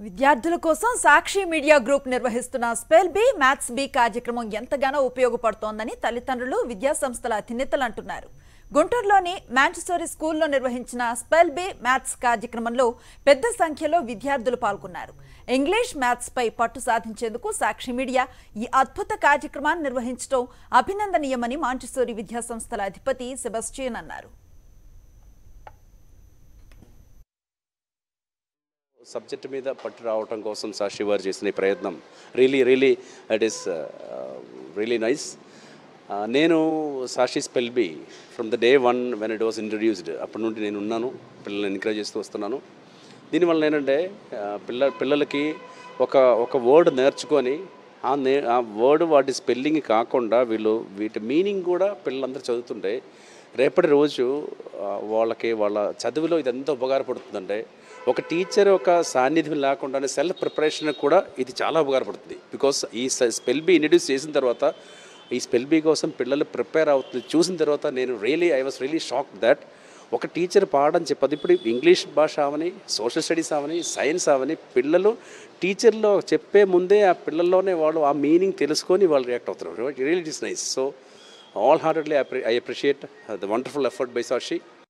విద్యార్థుల కోసం Sakshi media group నిర్వహిస్తున్న స్పెల్ బి మ్యాథ్స్ బి కార్యక్రమం ఎంతగానో ఉపయోగపడుతోందని తల్లిదండ్రులు విద్యా సంస్థల అధినేతలు అంటున్నారు గుంటూరులోని మాంటిసోరి స్కూల్లో నిర్వహించిన స్పెల్ బి మ్యాథ్స్ కార్యక్రమంలో పెద్ద సంఖ్యలో విద్యార్థులు పాల్గొన్నారు ఇంగ్లీష్ మ్యాథ్స్ పై పట్టు సాధించేందుకు సాక్షి మీడియా ఈ అద్భుత కార్యక్రమాన్ని నిర్వహించడం అభినందనీయమని మాంటిసోరి విద్యా సంస్థల అధిపతి సెబస్టియన్ అన్నారు సబ్జెక్ట్ మీద పట్టు రావటం కోసం సాక్షి వారు చేసిన ఈ ప్రయత్నం really really it is really nice నేను Sakshi spell bee from the day one when it was introduced అప్పటి నుండి నేను ఉన్నాను పిల్లల్ని ఎంకరేజ్ చేస్తూ వస్తున్నాను దీనివల్ల ఏంటంటే ఆ, పిల్ల పిల్లలకి ఒక ఒక వర్డ్ నేర్చుకొని ఆ నే ఆ వర్డ్ వాటి స్పెల్లింగ్ కాకుండా వీళ్ళు వీటి మీనింగ్ కూడా పిల్లలందరూ చదువుతుంటే రేపటి రోజు ఆ, వాళ్ళకి వాళ్ళ చదువులో ఇది ఎంత ఉపకారపడుతుందంటే ఒక టీచర్ ఒక సాన్నిధ్యం లేకుండానే సెల్ఫ్ ప్రిపరేషన్ కూడా ఇది చాలా ఉపకారపడుతుంది బికాస్ ఈ స్పెల్ బీ ఇంట్రడ్యూస్ చేసిన తర్వాత ఈ స్పెల్ బీ కోసం పిల్లలు ప్రిపేర్ అవుతుంది చూసిన తర్వాత నేను really I was really shock that ఒక టీచర్ పాడని చెప్పదు ఇప్పుడు ఇంగ్లీష్ భాష అవని సోషల్ స్టడీస్ అవని సైన్స్ అవని పిల్లలు టీచర్లో చెప్పే ముందే ఆ పిల్లల్లోనే వాళ్ళు ఆ మీనింగ్ తెలుసుకొని వాళ్ళు రియాక్ట్ అవుతున్నారు real it is nice so all heartedly I appreciate the wonderful effort by Sakshi